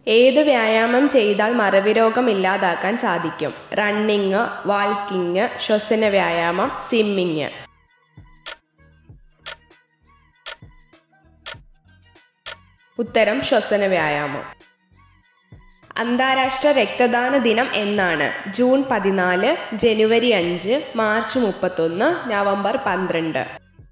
ഏത് വ്യായാമം ചെയ്താൽ മറവി രോഗം ഇല്ലാതാക്കാൻ സാധിക്കും റണ്ണിങ് വാക്കിങ് ശ്വസന വ്യായാമം സ്വിമ്മിങ് ഉത്തരം ശ്വസന വ്യായാമം അന്താരാഷ്ട്ര രക്തദാന ദിനം എന്നാണ് ജൂൺ പതിനാല് ജനുവരി അഞ്ച് മാർച്ച് മുപ്പത്തൊന്ന് നവംബർ പന്ത്രണ്ട്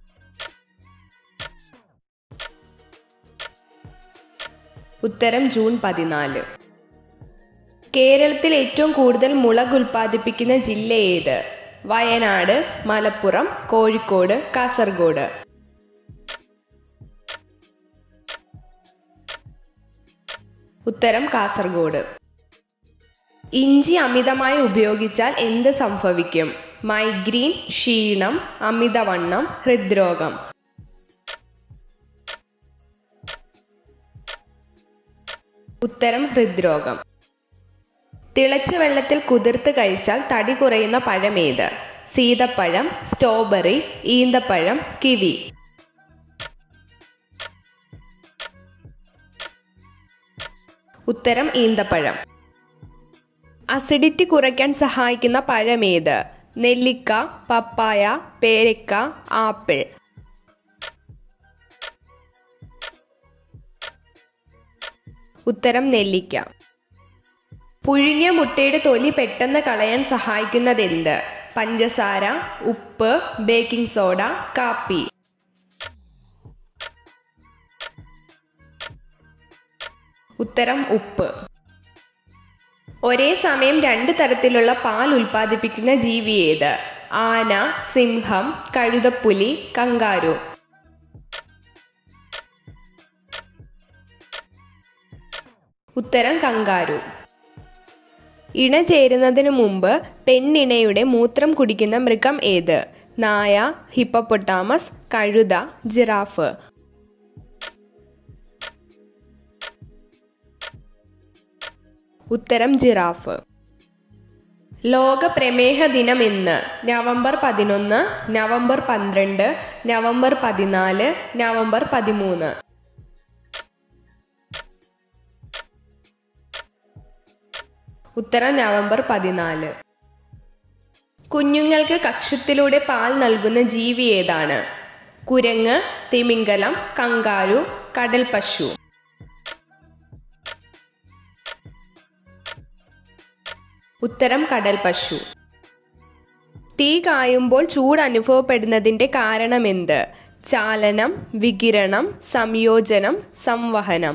ഉത്തരം ജൂൺ പതിനാല് കേരളത്തിൽ ഏറ്റവും കൂടുതൽ മുളക് ഉൽപ്പാദിപ്പിക്കുന്ന ജില്ല ഏത് വയനാട് മലപ്പുറം കോഴിക്കോട് കാസർഗോഡ് ഉത്തരം കാസർഗോഡ് ഇഞ്ചി അമിതമായി ഉപയോഗിച്ചാൽ എന്ത് സംഭവിക്കും മൈഗ്രീൻ ക്ഷീണം അമിതവണ്ണം ഹൃദ്രോഗം ഉത്തരം ഹൃദ്രോഗം തിളച്ച വെള്ളത്തിൽ കുതിർത്ത് കഴിച്ചാൽ തടി കുറയുന്ന പഴമേത് സീതപ്പഴം സ്ട്രോബെറി ഈന്തപ്പഴം കിവി ഉത്തരം ഈന്തപ്പഴം അസിഡിറ്റി കുറയ്ക്കാൻ സഹായിക്കുന്ന പഴമേത് നെല്ലിക്ക പപ്പായ പേരക്ക ആപ്പിൾ ഉത്തരം നെല്ലിക്ക പുഴുങ്ങിയ മുട്ടയുടെ തൊലി പെട്ടെന്ന് കളയാൻ സഹായിക്കുന്നതെന്ത് പഞ്ചസാര ഉപ്പ് ബേക്കിംഗ് സോഡ കാപ്പി ഉത്തരം ഉപ്പ് ഒരേ സമയം രണ്ട് തരത്തിലുള്ള പാൽ ഉൽപ്പാദിപ്പിക്കുന്ന ജീവി ഏത് ആന സിംഹം കഴുതപ്പുലി കങ്കാരു ഉത്തരം കങ്കാരു ഇണ ചേരുന്നതിന് മുമ്പ് പെണ്ണിണയുടെ മൂത്രം കുടിക്കുന്ന മൃഗം ഏത് നായ ഹിപ്പപ്പൊട്ടാമസ് കഴുത ജിറാഫ് ഉത്തരം ജിറാഫ് ലോക പ്രമേഹ ദിനം എന്ന് നവംബർ പതിനൊന്ന് നവംബർ പന്ത്രണ്ട് നവംബർ പതിനാല് നവംബർ പതിമൂന്ന് ഉത്തരം നവംബർ പതിനാല് കുഞ്ഞുങ്ങൾക്ക് കക്ഷത്തിലൂടെ പാൽ നൽകുന്ന ജീവി ഏതാണ് കുരങ്ങ് തിമിംഗലം കങ്കാരു കടൽ പശു ഉത്തരം കടൽ പശു തീ കായുമ്പോൾ ചൂട് അനുഭവപ്പെടുന്നതിന്റെ കാരണമെന്ത് ചാലനം വികിരണം സംയോജനം സംവഹനം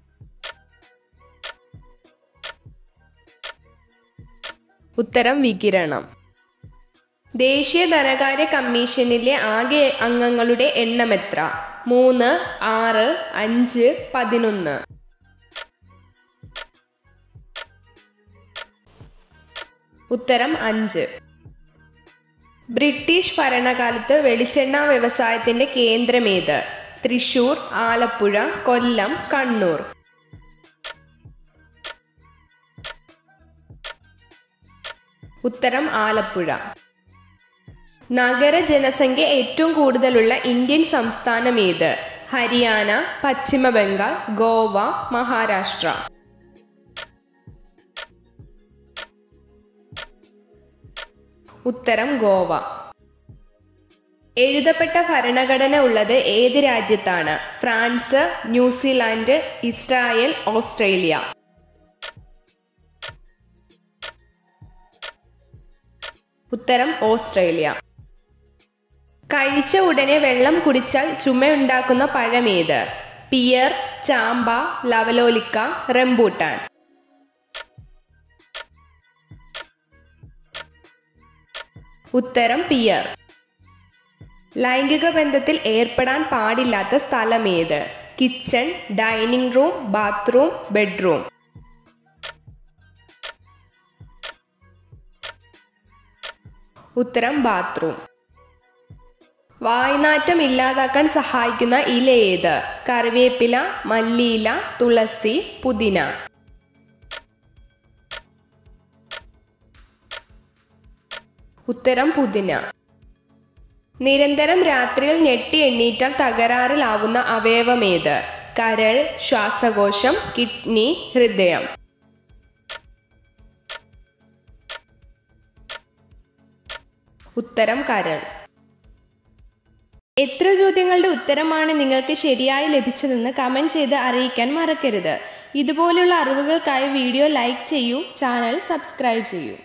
ഉത്തരം വികിരണം ദേശീയ ധനകാര്യ കമ്മീഷനിലെ ആകെ അംഗങ്ങളുടെ എണ്ണം എത്ര മൂന്ന് ആറ് അഞ്ച് പതിനൊന്ന് ഉത്തരം അഞ്ച് ബ്രിട്ടീഷ് ഭരണകാലത്ത് വെളിച്ചെണ്ണ വ്യവസായത്തിന്റെ കേന്ദ്രമേത് തൃശൂർ ആലപ്പുഴ കൊല്ലം കണ്ണൂർ ഉത്തരം ആലപ്പുഴ നഗര ജനസംഖ്യ ഏറ്റവും കൂടുതലുള്ള ഇന്ത്യൻ സംസ്ഥാനം ഏത് ഹരിയാന പശ്ചിമ ബംഗാൾ ഗോവ മഹാരാഷ്ട്ര ഉത്തരം ഗോവ എഴുതപ്പെട്ട ഭരണഘടന ഉള്ളത് ഏത് രാജ്യത്താണ് ഫ്രാൻസ് ന്യൂസിലാൻഡ് ഇസ്രായേൽ ഓസ്ട്രേലിയ ഉത്തരം ഓസ്ട്രേലിയ കഴിച്ച ഉടനെ വെള്ളം കുടിച്ചാൽ ചുമയുണ്ടാക്കുന്ന പഴമേത് പിയർ ചാമ്പ ലവലോലിക്ക റംബൂട്ടാൻ ഉത്തരം പിയർ ലൈംഗിക ബന്ധത്തിൽ ഏർപ്പെടാൻ പാടില്ലാത്ത സ്ഥലമേത് kitchen dining room bathroom bedroom ഉത്തരം ബാത്റൂം വായ്നാറ്റം ഇല്ലാതാക്കാൻ സഹായിക്കുന്ന ഇല ഏത് കറിവേപ്പില മല്ലിയില തുളസി പുതിന ഉത്തരം പുതിന നിരന്തരം രാത്രിയിൽ ഞെട്ടി എണ്ണീറ്റാൽ തകരാറിലാവുന്ന അവയവമേത് കരൾ ശ്വാസകോശം കിഡ്നി ഹൃദയം ഉത്തരം കരൾ എത്ര ചോദ്യങ്ങളുടെ ഉത്തരമാണ് നിങ്ങൾക്ക് ശരിയായി ലഭിച്ചതെന്ന് കമൻറ്റ് ചെയ്ത് അറിയിക്കാൻ മറക്കരുത് ഇതുപോലുള്ള അറിവുകൾക്കായി വീഡിയോ ലൈക്ക് ചെയ്യൂ ചാനൽ സബ്സ്ക്രൈബ് ചെയ്യൂ